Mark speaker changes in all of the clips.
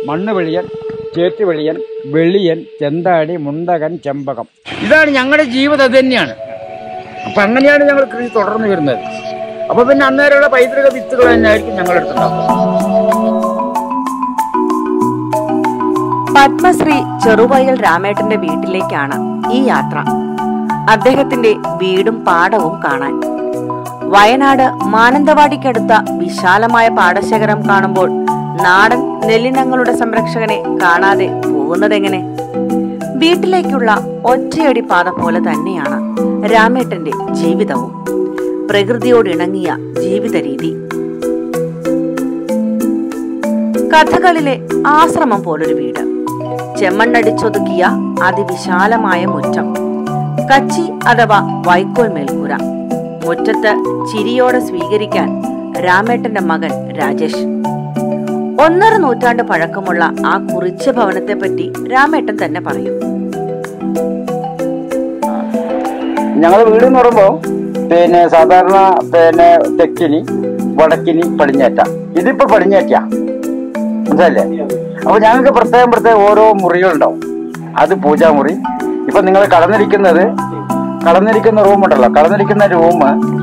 Speaker 1: മണ്ണ് വെളിയൻ ചേത്തി വെളിയൻ വെളിയൻ ചെന്താടി മുണ്ടകൻ ചെമ്പകം ഇതാണ് ഞങ്ങളുടെ ജീവിതം അത് തന്നെയാണ് അപ്പം അങ്ങനെയാണ് ഞങ്ങൾ കൃഷി തുടർന്ന് വരുന്നത് അപ്പോൾ പിന്നെ അന്നേരമുള്ള പൈതൃക വിത്തുകൾ തന്നെയായിരിക്കും ഞങ്ങളുടെ അടുത്തുണ്ടാവുക
Speaker 2: പത്മശ്രീ ചെറുവയൽ രാമേട്ടന്റെ വീട്ടിലേക്കാണ് ഈ യാത്ര അദ്ദേഹത്തിന്റെ വീടും പാടവും കാണാൻ വയനാട് മാനന്തവാടിക്കടുത്ത വിശാലമായ പാടശേഖരം കാണുമ്പോൾ നാടൻ നെല്ലിനങ്ങളുടെ സംരക്ഷകനെ കാണാതെ പോകുന്നതെങ്ങനെ വീട്ടിലേക്കുള്ള ഒറ്റയടി പാത പോലെ തന്നെയാണ് രാമേട്ടന്റെ ജീവിതവും പ്രകൃതിയോടിണങ്ങിയ ജീവിത രീതി കഥകളിലെ ആശ്രമം പോലൊരു വീട് ചെമ്മണ്ണടിച്ചൊതുക്കിയ അതിവിശാലമായ മുറ്റം കച്ചി അഥവാ വൈക്കോൽ മേൽക്കൂര മുറ്റത്ത് ചിരിയോടെ സ്വീകരിക്കാൻ രാമേട്ടന്റെ മകൻ രാജേഷ് ഒന്നര നൂറ്റാണ്ട് പഴക്കമുള്ള ആ കുറിച്ച ഭവനത്തെ പറ്റി രാമേട്ടൻ തന്നെ പറയും
Speaker 1: ഞങ്ങളുടെ വീട് എന്ന് പറയുമ്പോൾ പിന്നെ സാധാരണ പിന്നെ തെക്കിനി വടക്കിനി പടിഞ്ഞേറ്റ ഇതിപ്പോ പടിഞ്ഞേറ്റ മനസ്സിലല്ലേ അപ്പൊ ഞങ്ങൾക്ക് പ്രത്യേകം പ്രത്യേകം ഓരോ മുറികളുണ്ടാവും അത് പൂജാമുറി ഇപ്പൊ നിങ്ങൾ കടന്നിരിക്കുന്നത് കടന്നിരിക്കുന്ന റൂം ഉണ്ടല്ലോ കടന്നിരിക്കുന്ന റൂം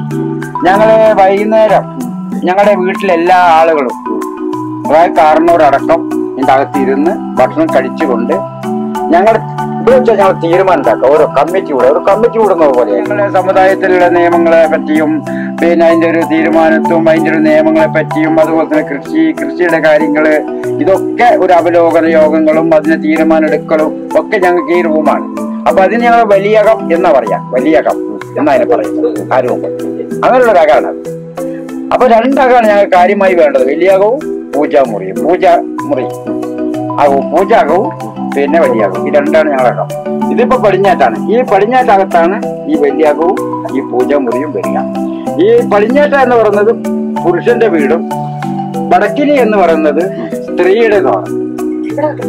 Speaker 1: ഞങ്ങള് വൈകുന്നേരം ഞങ്ങളുടെ വീട്ടിലെ എല്ലാ ആളുകളും അതായത് കാരണവരടക്കം ഇതിന്റെ അകത്ത് ഇരുന്ന് ഭക്ഷണം കഴിച്ചുകൊണ്ട് ഞങ്ങൾ ഇവിടെ വെച്ചാൽ ഞങ്ങൾ തീരുമാനം ഉണ്ടാക്കുക ഓരോ കമ്മിറ്റി കൂടെ ഒരു കമ്മിറ്റി കൂടുന്നത് പോലെ ഞങ്ങളുടെ സമുദായത്തിലുള്ള നിയമങ്ങളെ പറ്റിയും പിന്നെ അതിന്റെ ഒരു തീരുമാനത്തും അതിന്റെ ഒരു നിയമങ്ങളെ പറ്റിയും അതുപോലെ തന്നെ കൃഷി കൃഷിയുടെ കാര്യങ്ങള് ഇതൊക്കെ ഒരു അവലോകന യോഗങ്ങളും അതിന് തീരുമാനം ഒക്കെ ഞങ്ങൾക്ക് ഈ റൂമാണ് അപ്പൊ അതിന് ഞങ്ങൾ വലിയകം എന്നാ പറയാ വലിയകം എന്നതിനെ പറയുന്നത് ആ രൂപം അങ്ങനെയുള്ള ഒരു അകമാണ് അത്. അപ്പൊ രണ്ടകമാണ് ഞങ്ങൾക്ക് കാര്യമായി വേണ്ടത് വലിയകവും പൂജാമുറിയും പൂജാമുറി അകവും പൂജാകവും പിന്നെ വലിയാകവും ഈ രണ്ടാണ് ഞങ്ങളകം ഇതിപ്പോ പടിഞ്ഞാറ്റാണ് ഈ പടിഞ്ഞാറ്റകത്താണ് ഈ വലിയാകവും ഈ പൂജാമുറിയും വരിക ഈ പടിഞ്ഞാറ്റ എന്ന് പറയുന്നത് പുരുഷന്റെ വീടും വടക്കിനി എന്ന് പറയുന്നത് സ്ത്രീയുടെ എന്ന് പറയുന്നത്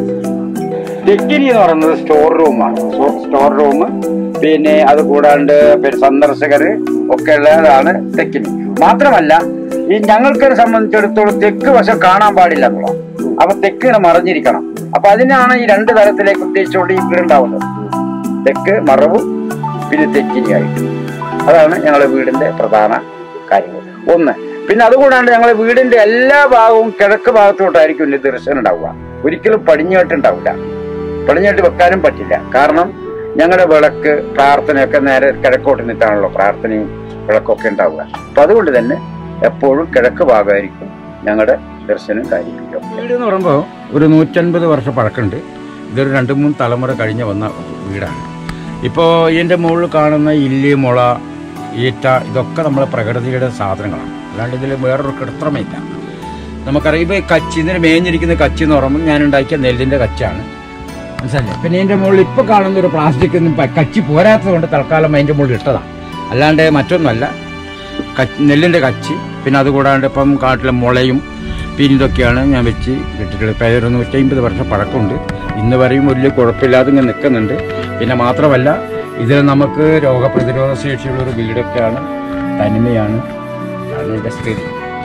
Speaker 1: തെക്കിനി എന്ന് പറയുന്നത് സ്റ്റോർ റൂമാണ് സ്റ്റോർ റൂം പിന്നെ അത് കൂടാണ്ട് പിന്നെ സന്ദർശകര് ഒക്കെ ഉള്ളതാണ് തെക്കിനി മാത്രമല്ല ഈ ഞങ്ങൾക്ക് സംബന്ധിച്ചിടത്തോളം തെക്ക് വശം കാണാൻ പാടില്ല എന്നുള്ളത് അപ്പൊ തെക്കിന് മറഞ്ഞിരിക്കണം അപ്പൊ അതിനാണ് ഈ രണ്ട് തലത്തിലേക്ക് ഉദ്ദേശിച്ചുകൊണ്ട് ഈ വീടുണ്ടാവുന്നത് തെക്ക് മറവും പിന്നെ തെക്കിനിയായിട്ട് അതാണ് ഞങ്ങളുടെ വീടിന്റെ പ്രധാന കാര്യങ്ങൾ ഒന്ന് പിന്നെ അതുകൂടാണ്ട് ഞങ്ങളുടെ വീടിന്റെ എല്ലാ ഭാഗവും കിഴക്ക് ഭാഗത്തോട്ടായിരിക്കും ഇതിന്റെ ദർശനം ഉണ്ടാവുക ഒരിക്കലും പടിഞ്ഞോട്ട് ഉണ്ടാവില്ല പടിഞ്ഞോട്ട് വെക്കാനും പറ്റില്ല കാരണം ഞങ്ങളുടെ വിളക്ക് പ്രാർത്ഥനയൊക്കെ നേരെ കിഴക്കോട്ട് നിന്നിട്ടാണല്ലോ പ്രാർത്ഥനയും വിളക്കൊക്കെ ഉണ്ടാവുക അപ്പൊ അതുകൊണ്ട് തന്നെ എപ്പോഴും കിഴക്ക് ഭാഗമായിരിക്കും ഞങ്ങളുടെ ദർശനം കാര്യങ്ങളും വീട് എന്ന് പറയുമ്പോൾ ഒരു നൂറ്റൻപത് വർഷം പഴക്കമുണ്ട് ഇതൊരു രണ്ട് മൂന്ന് തലമുറ കഴിഞ്ഞ് വന്ന വീടാണ് ഇപ്പോൾ ഇതിൻ്റെ മുകളിൽ കാണുന്ന ഇല്ല് മുള ഈറ്റ ഇതൊക്കെ നമ്മളെ പ്രകൃതിയുടെ സാധനങ്ങളാണ് അല്ലാണ്ട് ഇതിൽ വേറൊരു കൃത്രിമയില്ല നമുക്കറിയാം ഇപ്പോൾ ഈ കച്ചി ഇതിന് മേഞ്ഞിരിക്കുന്ന കച്ചി എന്ന് പറയുമ്പോൾ ഞാൻ ഉണ്ടാക്കിയ നെല്ലിൻ്റെ കച്ചാണ് മനസ്സിലല്ലേ പിന്നെ ഇതിൻ്റെ മുകളിൽ ഇപ്പോൾ കാണുന്ന ഒരു പ്ലാസ്റ്റിക് ഒന്നും പ- കച്ചി പോരാത്തത് കൊണ്ട് തൽക്കാലം അതിൻ്റെ മുകളിൽ ഇട്ടതാണ് അല്ലാണ്ട് മറ്റൊന്നുമല്ല കച്ച് നെല്ലിൻ്റെ കച്ചി പിന്നെ അതുകൂടാണ്ട് ഇപ്പം കാട്ടിലെ മുളയും പിന്നെ ഇതൊക്കെയാണ് ഞാൻ വെച്ച് ഇട്ടിട്ടുള്ളത് ഇപ്പം ഒരു നൂറ്റമ്പത് വർഷം പഴക്കമുണ്ട് ഇന്ന് വരെയും വലിയ കുഴപ്പമില്ലാതെ ഇങ്ങനെ നിൽക്കുന്നുണ്ട് പിന്നെ മാത്രമല്ല ഇതിൽ നമുക്ക് രോഗപ്രതിരോധ ശേഷിയുള്ള ഒരു വീടൊക്കെയാണ് തനിമയാണ് അതാണ് ഇതിൻ്റെ സ്ഥിതി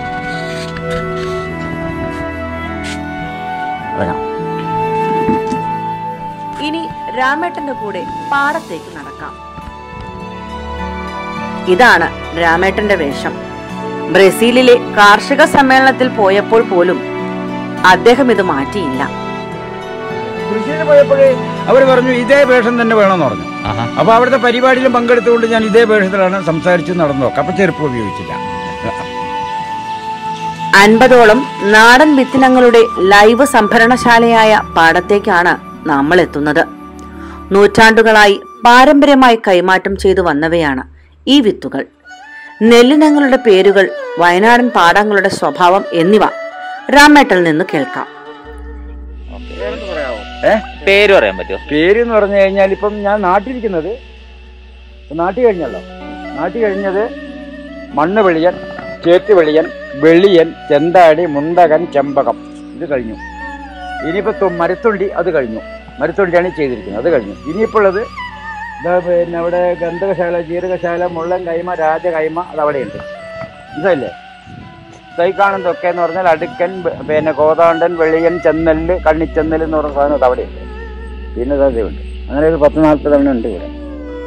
Speaker 1: അതാണ്
Speaker 2: ഇനി രാമേട്ടന്റെ കൂടെ പാടത്തേക്ക് നടക്കാം ഇതാണ് രാമേട്ടന്റെ വേഷം ബ്രസീലിലെ കാർഷിക സമ്മേളനത്തിൽ പോയപ്പോൾ പോലും അദ്ദേഹം ഇത് മാറ്റിയില്ല
Speaker 1: കൃഷിയിൽ പോയപ്പോഴേ അവർ പറഞ്ഞു ഇതേ വേഷം തന്നെ വേണമെന്ന് പറഞ്ഞു അപ്പൊ അവിടുത്തെ പരിപാടിയിലും പങ്കെടുത്തുകൊണ്ട് ഞാൻ ഇതേ വേഷത്തിലാണ് സംസാരിച്ച് നടന്നു നോക്കാം അപ്പൊ ചെരുപ്പ് ഉപയോഗിച്ചില്ല
Speaker 2: അൻപതോളം നാടൻ വിത്തിനങ്ങളുടെ ലൈവ് സംഭരണശാലയായ പാടത്തേക്കാണ് നമ്മൾ എത്തുന്നത് നൂറ്റാണ്ടുകളായി പാരമ്പര്യമായി കൈമാറ്റം ചെയ്തു വന്നവയാണ് ഈ വിത്തുകൾ നെല്ലിനങ്ങളുടെ പേരുകൾ വയനാടൻ പാടങ്ങളുടെ സ്വഭാവം എന്നിവ രാമേട്ടൽ നിന്ന് കേൾക്കാം
Speaker 1: ഏഹ്
Speaker 3: പേര് പറയാൻ പറ്റുമോ
Speaker 1: പേര് എന്ന് പറഞ്ഞു കഴിഞ്ഞാൽ ഇപ്പം ഞാൻ നാട്ടിലിരിക്കുന്നത് നാട്ടി കഴിഞ്ഞല്ലോ നാട്ടി കഴിഞ്ഞത് മണ്ണ് വെളിയൻ ചേത്ത് വെളിയൻ വെളിയൻ ചെന്താടി മുണ്ടകൻ ചെമ്പകം ഇത് കഴിഞ്ഞു ഇനിയിപ്പോൾ തു- മരത്തുണ്ടി അത് കഴിഞ്ഞു മരത്തുണ്ടിയാണ് ഈ ചെയ്തിരിക്കുന്നത് അത് കഴിഞ്ഞു ഇനിയിപ്പോൾ ഉള്ളത് ഇതാ പിന്നെ അവിടെ ഗന്ധകശാല ജീരകശാല മുള്ളൻ കൈമ രാജകൈമ അത് അവിടെയുണ്ട് മനസ്സിലായില്ലേ തൈ കാണുന്നതൊക്കെ എന്ന് പറഞ്ഞാൽ അടുക്കൻ ബ- പിന്നെ കോതാണ്ടൻ വെളിയൻ ചെന്നല് കണ്ണിച്ചെന്നൽ എന്ന് പറഞ്ഞ സാധനം അത് അവിടെയുണ്ട് പിന്നെ ഉണ്ട് അങ്ങനെ ഒരു പത്ത് നാൽപ്പത് എണ്ണം ഉണ്ട് ഇവിടെ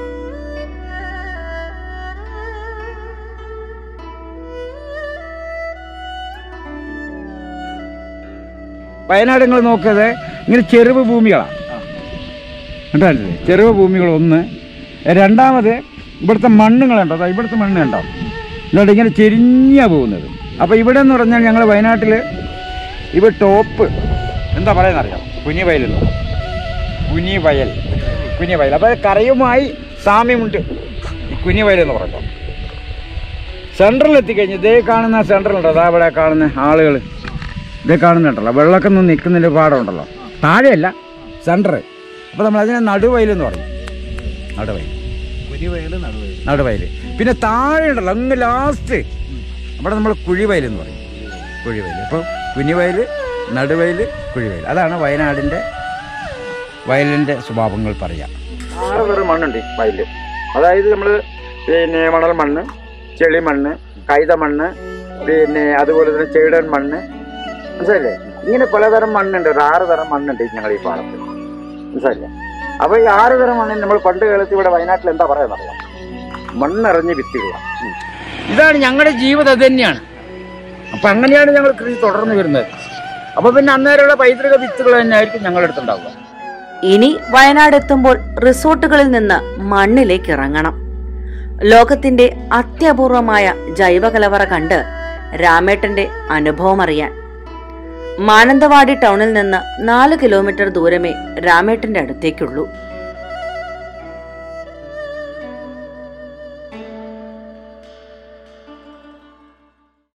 Speaker 1: വയനാട് നിങ്ങൾ നോക്കിയത് ഇങ്ങനെ ചെറുവ് ഭൂമികളാണ് കണ്ടല്ലേ ചെറുവ് ഭൂമികൾ ഒന്ന് രണ്ടാമത് ഇവിടുത്തെ മണ്ണുകളുണ്ടോ അതാ ഇവിടുത്തെ മണ്ണ് കണ്ടോ എന്നിട്ട് ഇങ്ങനെ ചെരിഞ്ഞാ പോകുന്നത് അപ്പോൾ ഇവിടെ എന്ന് പറഞ്ഞാൽ ഞങ്ങൾ വയനാട്ടിൽ ഇവ ടോപ്പ് എന്താ പറയുന്നത് അറിയാം കുഞ്ഞിവയലെന്ന് കുഞ്ഞിവയൽ കുഞ്ഞിവയൽ അപ്പോൾ കരയുമായി സാമ്യമുണ്ട് ഈ കുഞ്ഞിവയൽ എന്ന് പറയുമ്പോൾ സെൻട്രലിൽ എത്തിക്കഴിഞ്ഞ് ഇതേ കാണുന്ന സെൻട്രലുണ്ടോ അതാ ഇവിടെ കാണുന്ന ആളുകൾ ഇതേ കാണുന്നുണ്ടല്ലോ വെള്ളമൊക്കെ ഒന്ന് നിൽക്കുന്നതിൻ്റെ പാടമുണ്ടല്ലോ താഴെയല്ല സെൻറ്റർ അപ്പോൾ നമ്മൾ അതിനെ നടുവയൽ എന്ന് പറയും നടുവയൽ
Speaker 3: കുനിവയല് നടുവയല്
Speaker 1: നടുവയൽ പിന്നെ താഴെ ഉണ്ടല്ലോ അങ്ങ് ലാസ്റ്റ് അവിടെ നമ്മൾ കുഴിവയൽ എന്ന് പറയും കുഴിവയൽ അപ്പോൾ കുഞ്ഞിവയൽ നടുവയൽ കുഴിവയൽ അതാണ് വയനാടിൻ്റെ വയലിൻ്റെ സ്വഭാവങ്ങൾ പറയാം ആറ് തരം മണ്ണുണ്ട് വയലിൽ അതായത് നമ്മൾ പിന്നെ മണൽ മണ്ണ് ചെളി മണ്ണ് കൈത മണ്ണ് പിന്നെ അതുപോലെ തന്നെ ചേടൻ മണ്ണ് മനസ്സിലല്ലേ ഇങ്ങനെ പലതരം മണ്ണുണ്ട് ഒരു ആറ് തരം മണ്ണുണ്ട് ഞങ്ങൾ ഈ പാടത്ത് മനസ്സിലല്ലേ അപ്പൊ ഈ ആറ് തരം മണ്ണിന് നമ്മൾ പണ്ട് കാലത്ത് ഇവിടെ വയനാട്ടിൽ എന്താ പറയാന്നറിയാം മണ്ണിറഞ്ഞ് വിത്തുക ഇതാണ് ഞങ്ങളുടെ ജീവിതം അത് തന്നെയാണ് അപ്പൊ അങ്ങനെയാണ് ഞങ്ങൾ കൃഷി തുടർന്ന് വരുന്നത് അപ്പൊ പിന്നെ അന്നേരമുള്ള പൈതൃക വിത്തുകൾ തന്നെയായിരിക്കും ഞങ്ങളുടെ അടുത്തുണ്ടാവുക
Speaker 2: ഇനി വയനാട് എത്തുമ്പോൾ റിസോർട്ടുകളിൽ നിന്ന് മണ്ണിലേക്ക് ഇറങ്ങണം ലോകത്തിന്റെ അത്യപൂർവമായ ജൈവകലവറ കണ്ട് രാമേട്ടന്റെ അനുഭവം അറിയാൻ മാനന്തവാടി ടൗണിൽ നിന്ന് നാല് കിലോമീറ്റർ ദൂരമേ രാമേട്ടന്റെ അടുത്തേക്കുള്ളൂ